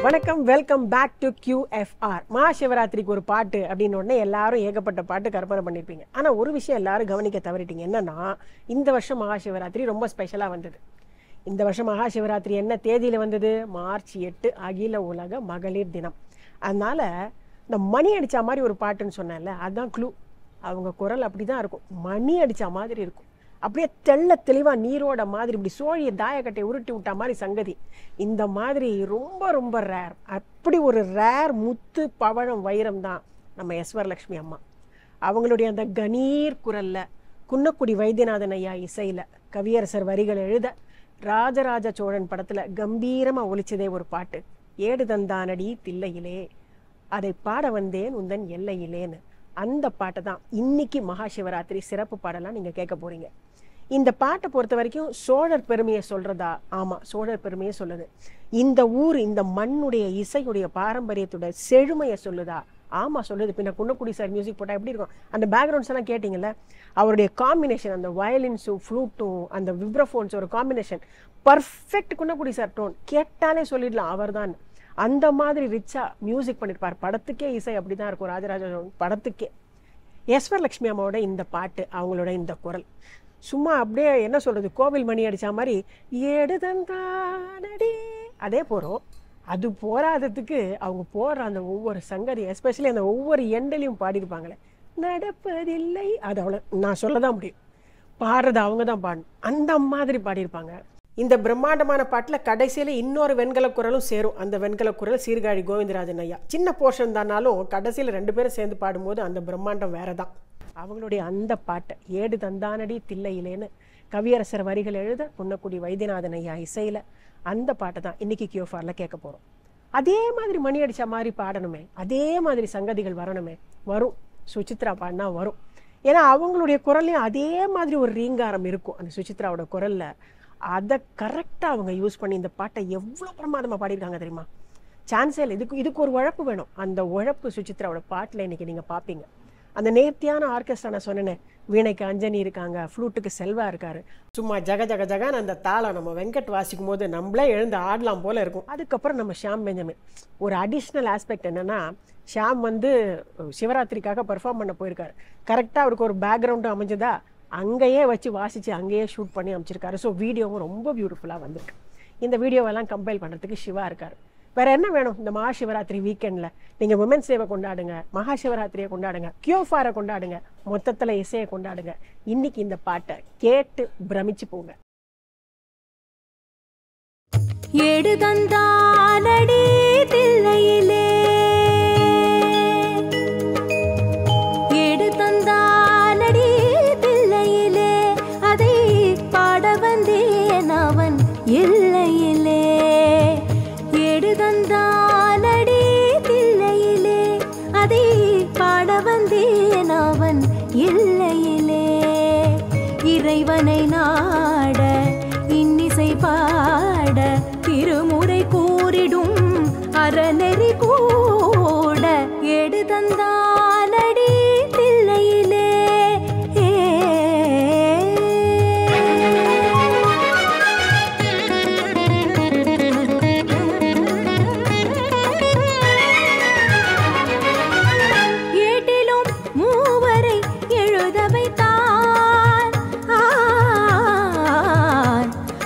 வணக்கம் welcome back to QFR மகாசிவராத்திரிக்கு ஒரு பாட்டு அப்படின்னு உடனே எல்லாரும் ஏகப்பட்ட பாட்டு கற்பனை பண்ணியிருப்பீங்க ஆனால் ஒரு விஷயம் எல்லாரும் கவனிக்க தவறிட்டீங்க என்னன்னா இந்த வருஷம் மகாசிவராத்திரி ரொம்ப ஸ்பெஷலாக வந்தது இந்த வருஷம் மகாசிவராத்திரி என்ன தேதியில் வந்தது மார்ச் எட்டு அகில உலக மகளிர் தினம் அதனால இந்த மணி அடிச்ச மாதிரி ஒரு பாட்டுன்னு சொன்னேன்ல அதுதான் க்ளூ அவங்க குரல் அப்படி தான் இருக்கும் மணி அடிச்ச மாதிரி இருக்கும் அப்படியே தெள்ள தெளிவாக நீரோட மாதிரி இப்படி சோழிய தாயக்கட்டை உருட்டி விட்ட மாதிரி சங்கதி இந்த மாதிரி ரொம்ப ரொம்ப ரேர் அப்படி ஒரு ரேர் முத்து பவழம் வைரம் தான் நம்ம எஸ்வரலக்ஷ்மி அம்மா அவங்களுடைய அந்த கணீர் குரல்ல குன்னக்குடி வைத்தியநாதன் ஐயா இசையில கவியரசர் வரிகள் எழுத ராஜராஜ சோழன் படத்துல கம்பீரமா ஒலிச்சதே ஒரு பாட்டு ஏடு தந்தானடி தில்லையிலே அதை பாட வந்தேன் உந்தன் எல்லையிலேன்னு அந்த பாட்டை தான் இன்னைக்கு மகாசிவராத்திரி சிறப்பு பாடலாம் நீங்க கேட்க போறீங்க இந்த பாட்டை பொறுத்த வரைக்கும் சோழர் பெருமையை சொல்றதா ஆமா சோழர் பெருமையை சொல்லுது இந்த ஊர் இந்த மண்ணுடைய இசையுடைய பாரம்பரியத்தோட செழுமையை சொல்லுதா ஆமா சொல்லுது பின்ன குன்னக்குடி சார் மியூசிக் போட்டா எப்படி இருக்கும் அந்த பேக்ரவுண்ட்ஸ் எல்லாம் கேட்டிங்கல்ல அவருடைய காம்பினேஷன் அந்த வயலின்ஸும் ஃப்ளூட்டும் அந்த விப்ரஃபோன்ஸ் ஒரு combination perfect Kunnakudi sir tone கேட்டாலே சொல்லிடலாம் அவர்தான் அந்த மாதிரி ரிச்சா மியூசிக் பண்ணியிருப்பார் படத்துக்கே இசை அப்படிதான் இருக்கும் ராஜராஜ சோழன் படத்துக்கே ஈஸ்வர் லட்சுமி அம்மாவோட இந்த பாட்டு அவங்களோட இந்த குரல் சும்மா அப்படியே என்ன சொல்றது கோவில் மணி அடிச்ச மாதிரி ஏடுதந்தானடி அதே போகிறோம் அது போராததுக்கு அவங்க போடுற அந்த ஒவ்வொரு சங்கதி எஸ்பெஷலி அந்த ஒவ்வொரு எண்டலையும் பாடியிருப்பாங்களே நடப்பதில்லை அது அவ்வளோ நான் சொல்ல தான் முடியும் பாடுறது அவங்க தான் பாடணும் அந்த மாதிரி பாடியிருப்பாங்க இந்த பிரம்மாண்டமான பாட்டில் கடைசியில் இன்னொரு வெண்கல குரலும் சேரும் அந்த வெண்கல குரல் சீர்காழி கோவிந்தராஜன் ஐயா சின்ன போர்ஷன் தானாலும் கடைசியில் ரெண்டு பேரும் சேர்ந்து பாடும்போது அந்த பிரம்மாண்டம் வேற தான் அவங்களுடைய அந்த பாட்டை ஏடு தந்தானடி தில்லையிலேன்னு கவியரசர் வரிகள் எழுத பொன்னக்குடி வைத்தியநாதன் ஐயா இசையில் அந்த பாட்டை தான் இன்னைக்கு கியோஃபாரில் கேட்க போகிறோம் அதே மாதிரி மணி அடிச்ச மாதிரி பாடணுமே அதே மாதிரி சங்கதிகள் வரணுமே வரும் சுசித்ரா பாடினா வரும் ஏன்னா அவங்களுடைய குரல்லையும் அதே மாதிரி ஒரு ரீங்காரம் இருக்கும் அந்த சுசித்ராவோட குரல்ல அதை கரெக்டாக அவங்க யூஸ் பண்ணி இந்த பாட்டை எவ்வளோ பிரமாதமாக பாடியிருக்காங்க தெரியுமா சான்ஸே இல்லை இதுக்கு இதுக்கு ஒரு உழப்பு வேணும் அந்த உழப்பு சுசித்ராவோட பாட்டில் இன்னைக்கு நீங்கள் பார்ப்பீங்க அந்த நேர்த்தியான ஆர்கெஸ்ட்ரா நான் சொன்னேனே வீணைக்கு அஞ்சனி இருக்காங்க ஃப்ளூட்டுக்கு செல்வா இருக்காரு சும்மா ஜக ஜக ஜகான்னு அந்த தாளம் நம்ம வெங்கட் வாசிக்கும் போது நம்மளே எழுந்து ஆடலாம் போல இருக்கும் அதுக்கப்புறம் நம்ம ஷியாம் பெஞ்சமின் ஒரு அடிஷ்னல் ஆஸ்பெக்ட் என்னன்னா ஷியாம் வந்து சிவராத்திரிக்காக பெர்ஃபார்ம் பண்ண போயிருக்காரு கரெக்டாக அவருக்கு ஒரு பேக்ரவுண்டும் அமைஞ்சதா அங்கேயே வச்சு வாசிச்சு அங்கேயே ஷூட் பண்ணி அமைச்சிருக்காரு ஸோ வீடியோவும் ரொம்ப பியூட்டிஃபுல்லாக வந்திருக்கு இந்த வீடியோவெல்லாம் கம்பைல் பண்ணுறதுக்கு சிவா இருக்காரு வேற என்ன வேணும் இந்த மகாசிவராத்திரி வீக்கெண்ட்ல நீங்க உமன்ஸ் டேவை கொண்டாடுங்க மகாசிவராத்திரியை கொண்டாடுங்க கியோஃபாரை கொண்டாடுங்க மொத்தத்துல இசையை கொண்டாடுங்க இன்னைக்கு இந்த பாட்டை கேட்டு பிரமிச்சு போங்க ஏடு தந்தானடி தில்லையிலே ஏடு தந்தானடி தில்லையிலே அதை பாட வந்தேன் அவன் எல்லையிலே ஏடு தந்தானடி தில்லையிலே அதை பாட வந்தேன் அவன் எல்லையிலே இறைவனை நாட இன்னிசை பாட திருமுறை கூறிடும் அறநெறி கூட எடு தந்தானடி தில்லையிலே ஏட்டிலும் மூவரை எழுத வைத்தான் ஆன்,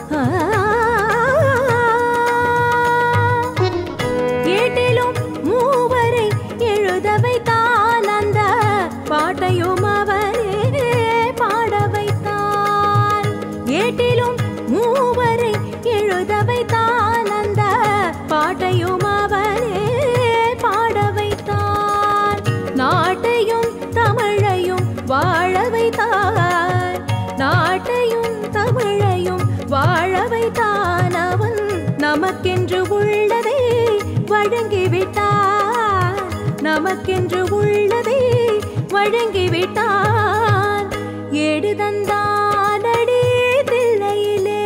ஆன். ஏட்டிலும் மூவரை எழுத வைத்தான் அந்த பாட்டையும் அவரே பாட வைத்தான் ஏட்டிலும் மூவரை எழுத வைத்தான் அந்த பாட்டையும் அவரே பாட வைத்தான் நாட்டையும் தமிழையும் வாழ வைத்தான் நாட்டையும் தமிழையும் வாழ வைத்தான் அவன் நமக்கென்று உள்ளதை வழங்கிவிட்டான் நமக்கென்று உள்ளதை வழங்கிவிட்டான் ஏடு தந்தானடி தில்லையிலே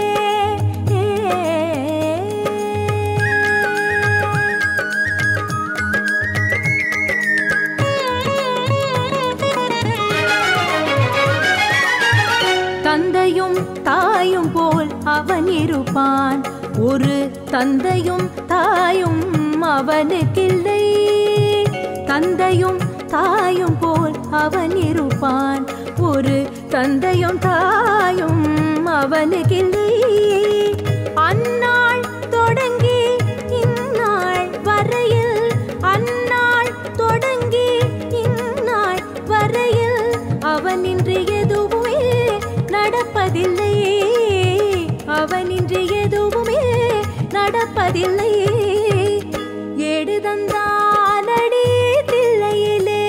தந்தையும் தாயும் போல் அவன் இருப்பான் ஒரு தந்தையும் தாயும் அவனுக்கில்லை தந்தையும் தாயும் போல் அவன் இருப்பான் ஒரு தந்தையும் தாயும் அவனுக்கில்லை அந்நாள் தொடங்கி இந்நாள் வரையில் அந்நாள் தொடங்கி இந்நாள் வரையில் அவனின்றி எதுவுமே நடப்பதில்லை அவனின்றி எதுவுமே நடப்பதில்லை ஏடு தந்தானடி தில்லையிலே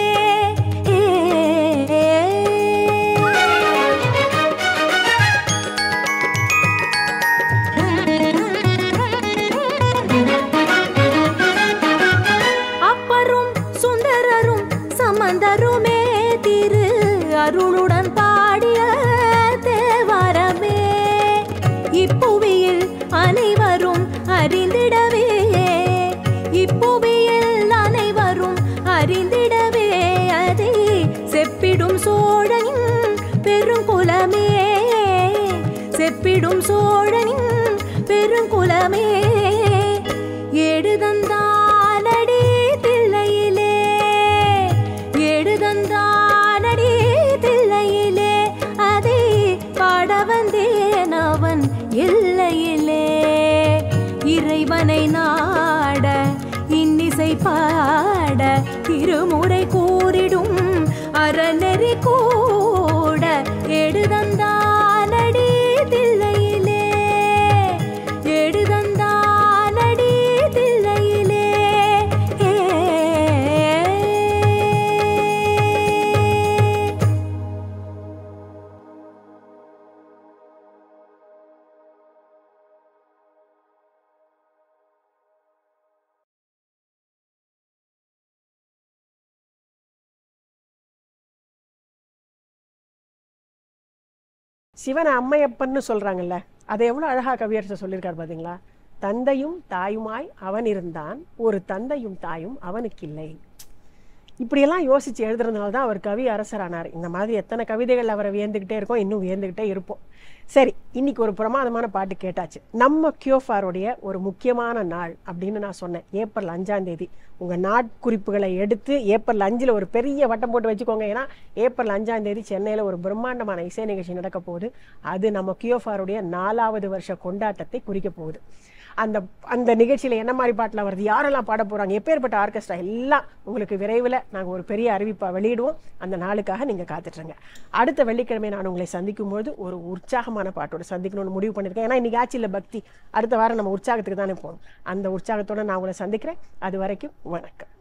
அப்பரும் சுந்தரரும் சமந்தருமே திரு அருளுடன் பாடிய தேவாரமே இப்புவியில் அனைவரும் அறிந்திடவே இப்புவியில் அனைவரும் அறிந்திடவே அதை செப்பிடும் சோழனின் பெருங்குலமே செப்பிடும் சோழனின் பெருங்குலமே ஏடுதந்தானடி தில்லையிலே ஏடுதந்தானடி தில்லையிலே அதை பாட வந்தேன் அவன் எல்லையிலே இறைவனை நாட இன்னிசை பாட திருமுறை கூறிடும் அறநெறி கூட எடுதந்தானடி தில்லையிலே எடுதந்தானடி தில்லையிலே ஏ சிவனை அம்மையப்பன்னு சொல்றாங்கல்ல அதை எவ்வளவு அழகா கவியரசர் சொல்லியிருக்காரு பாத்தீங்களா தந்தையும் தாயுமாய் அவன் இருந்தான் ஒரு தந்தையும் தாயும் அவனுக்கில்லை இப்படியெல்லாம் யோசிச்சு எழுதுறதுனால தான் அவர் கவி அரசரானார் இந்த மாதிரி எத்தனை கவிதைகள் அவரை வியந்துக்கிட்டே இருக்கோம் இன்னும் வியந்துக்கிட்டே இருப்போம் சரி இன்னைக்கு ஒரு பிரமாதமான பாட்டு கேட்டாச்சு நம்ம கியோஃபாருடைய ஒரு முக்கியமான நாள் அப்படின்னு நான் சொன்னேன் ஏப்ரல் அஞ்சாம் தேதி உங்க நாட்குறிப்புகளை எடுத்து ஏப்ரல் அஞ்சுல ஒரு பெரிய வட்டம் போட்டு வச்சுக்கோங்க ஏன்னா ஏப்ரல் அஞ்சாம் தேதி சென்னையில ஒரு பிரம்மாண்டமான இசை நிகழ்ச்சி நடக்க போகுது அது நம்ம கியோஃபாருடைய நாலாவது வருஷ கொண்டாட்டத்தை குறிக்க போகுது அந்த அந்த நிகழ்ச்சியில என்ன மாதிரி பாட்டுல வருது யாரெல்லாம் பாட போறாங்க எப்பேற்பட்ட ஆர்கெஸ்ட்ரா எல்லாம் உங்களுக்கு விரைவில் நாங்க ஒரு பெரிய அறிவிப்பா வெளியிடுவோம் அந்த நாளுக்காக நீங்க காத்துட்ருங்க அடுத்த வெள்ளிக்கிழமை நான் உங்களை சந்திக்கும் போது ஒரு உற்சாகமான பாட்டோட சந்திக்கணும்னு முடிவு பண்ணியிருக்கேன் ஏன்னா இன்னைக்கு ஆட்சியில் பக்தி அடுத்த வாரம் நம்ம உற்சாகத்துக்கு தானே போகணும் அந்த உற்சாகத்தோட நான் உங்களை சந்திக்கிறேன் அது வரைக்கும் வணக்கம்